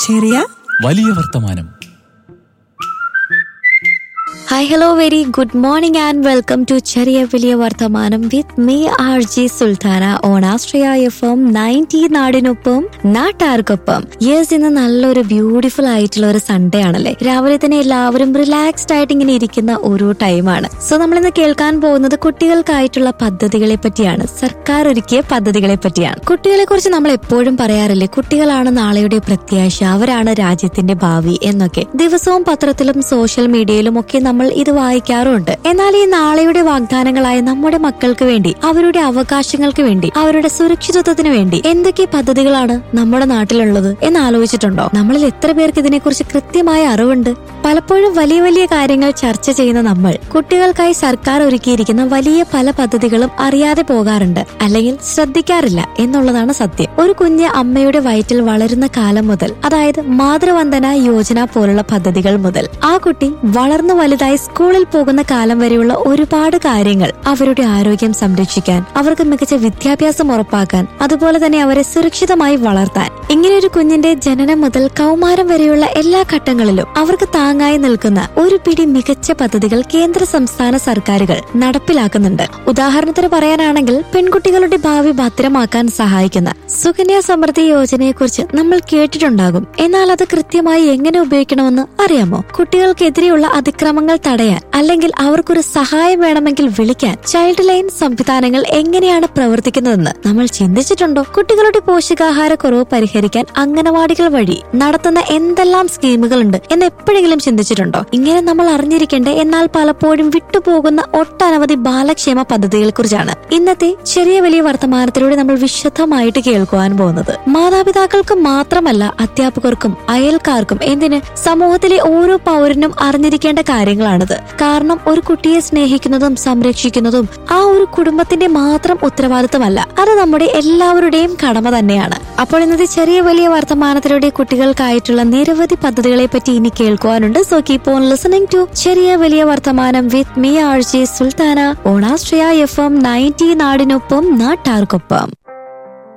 ചെറിയ വലിയ വർത്തമാനം hi hello very good morning and welcome to ചെറിയ വലിയ വർത്തമാനം with me R G Sultana on Astria F M ninety നാടിനൊപ്പം നാട്ടാർക്കൊപ്പം യെസ് ഇന്ന് നല്ലൊരു ബ്യൂട്ടിഫുൾ ആയിട്ടുള്ള ഒരു സൺഡേ ആണല്ലേ രാവിലെ തന്നെ എല്ലാവരും റിലാക്സ്ഡ് ആയിട്ട് ഇങ്ങനെ ഇരിക്കുന്ന ഒരു ടൈമാണ് സോ നമ്മൾ ഇന്ന് കേൾക്കാൻ പോകുന്നത് കുട്ടികൾക്കായിട്ടുള്ള പദ്ധതികളെ പറ്റിയാണ് സർക്കാർ ഒരുക്കിയ പദ്ധതികളെ പറ്റിയാണ് കുട്ടികളെ കുറിച്ച് നമ്മൾ എപ്പോഴും പറയാറില്ലേ കുട്ടികളാണ് നാളെയുടെ പ്രത്യാശ അവരാണ് രാജ്യത്തിന്റെ ഭാവി എന്നൊക്കെ ദിവസവും പത്രത്തിലും സോഷ്യൽ മീഡിയയിലും ഒക്കെ നമ്മൾ ഇത് വായിക്കാറുണ്ട് എന്നാൽ ഈ നാളെയുടെ വാഗ്ദാനങ്ങളായ നമ്മുടെ മക്കൾക്ക് വേണ്ടി അവരുടെ അവകാശങ്ങൾക്ക് വേണ്ടി അവരുടെ സുരക്ഷിതത്വത്തിന് വേണ്ടി എന്തൊക്കെ പദ്ധതികളാണ് നമ്മുടെ നാട്ടിലുള്ളത് എന്ന് ആലോചിച്ചിട്ടുണ്ടോ നമ്മളിൽ എത്ര പേർക്ക് ഇതിനെക്കുറിച്ച് കൃത്യമായ അറിവുണ്ട് പലപ്പോഴും വലിയ വലിയ കാര്യങ്ങൾ ചർച്ച ചെയ്യുന്ന നമ്മൾ കുട്ടികൾക്കായി സർക്കാർ ഒരുക്കിയിരിക്കുന്ന വലിയ പല പദ്ധതികളും അറിയാതെ പോകാറുണ്ട് അല്ലെങ്കിൽ ശ്രദ്ധിക്കാറില്ല എന്നുള്ളതാണ് സത്യം ഒരു കുഞ്ഞ് അമ്മയുടെ വയറ്റിൽ വളരുന്ന കാലം മുതൽ അതായത് മാതൃവന്ദന യോജന പോലുള്ള പദ്ധതികൾ മുതൽ ആ കുട്ടി വളർന്നു വലുതായി സ്കൂളിൽ പോകുന്ന കാലം വരെയുള്ള ഒരുപാട് കാര്യങ്ങൾ അവരുടെ ആരോഗ്യം സംരക്ഷിക്കാൻ അവർക്ക് മികച്ച വിദ്യാഭ്യാസം ഉറപ്പാക്കാൻ അതുപോലെ തന്നെ അവരെ സുരക്ഷിതമായി വളർത്താൻ ഇങ്ങനെ ഒരു കുഞ്ഞിന്റെ ജനനം മുതൽ കൗമാരം വരെയുള്ള എല്ലാ ഘട്ടങ്ങളിലും അവർക്ക് താങ്ങായി നിൽക്കുന്ന ഒരു പിടി മികച്ച പദ്ധതികൾ കേന്ദ്ര സംസ്ഥാന സർക്കാരുകൾ നടപ്പിലാക്കുന്നുണ്ട് ഉദാഹരണത്തിന് പറയാനാണെങ്കിൽ പെൺകുട്ടികളുടെ ഭാവി ഭദ്രമാക്കാൻ സഹായിക്കുന്ന സുകന്യ സമൃദ്ധി യോജനയെക്കുറിച്ച് നമ്മൾ കേട്ടിട്ടുണ്ടാകും എന്നാൽ അത് കൃത്യമായി എങ്ങനെ ഉപയോഗിക്കണമെന്ന് അറിയാമോ കുട്ടികൾക്കെതിരെയുള്ള അതിക്രമങ്ങൾ തടയാൻ അല്ലെങ്കിൽ അവർക്കൊരു സഹായം വേണമെങ്കിൽ വിളിക്കാൻ ചൈൽഡ് ലൈൻ സംവിധാനങ്ങൾ എങ്ങനെയാണ് പ്രവർത്തിക്കുന്നതെന്ന് നമ്മൾ ചിന്തിച്ചിട്ടുണ്ടോ കുട്ടികളുടെ പോഷകാഹാരക്കുറവ് പരിഹരിക്കാൻ അംഗനവാടികൾ വഴി നടത്തുന്ന എന്തെല്ലാം സ്കീമുകളുണ്ട് എന്ന് എപ്പോഴെങ്കിലും ചിന്തിച്ചിട്ടുണ്ടോ ഇങ്ങനെ നമ്മൾ അറിഞ്ഞിരിക്കേണ്ട എന്നാൽ പലപ്പോഴും വിട്ടുപോകുന്ന ഒട്ടനവധി ബാലക്ഷേമ പദ്ധതികളെ കുറിച്ചാണ് ഇന്നത്തെ ചെറിയ വലിയ വർത്തമാനത്തിലൂടെ നമ്മൾ വിശദമായിട്ട് കേൾക്കുവാൻ പോകുന്നത് മാതാപിതാക്കൾക്ക് മാത്രമല്ല അധ്യാപകർക്കും അയൽക്കാർക്കും എന്തിന് സമൂഹത്തിലെ ഓരോ പൗരനും അറിഞ്ഞിരിക്കേണ്ട കാര്യങ്ങളാണിത് കാരണം ഒരു കുട്ടിയെ സ്നേഹിക്കുന്നതും സംരക്ഷിക്കുന്നതും ആ ഒരു കുടുംബത്തിന്റെ മാത്രം ഉത്തരവാദിത്തമല്ല അത് നമ്മുടെ എല്ലാവരുടെയും കടമ തന്നെയാണ് അപ്പോൾ ഇന്നത്തെ ചെറിയ വലിയ വർത്തമാനത്തിലൂടെ കുട്ടികൾക്കായിട്ടുള്ള നിരവധി പദ്ധതികളെ പറ്റി ഇനി കേൾക്കുവാനുണ്ട് so keep on listening to ചെറിയ വലിയ വർത്തമാനം with me R J Sultana on Astria F M ninety നാടിനൊപ്പം നാട്ടാർക്കൊപ്പം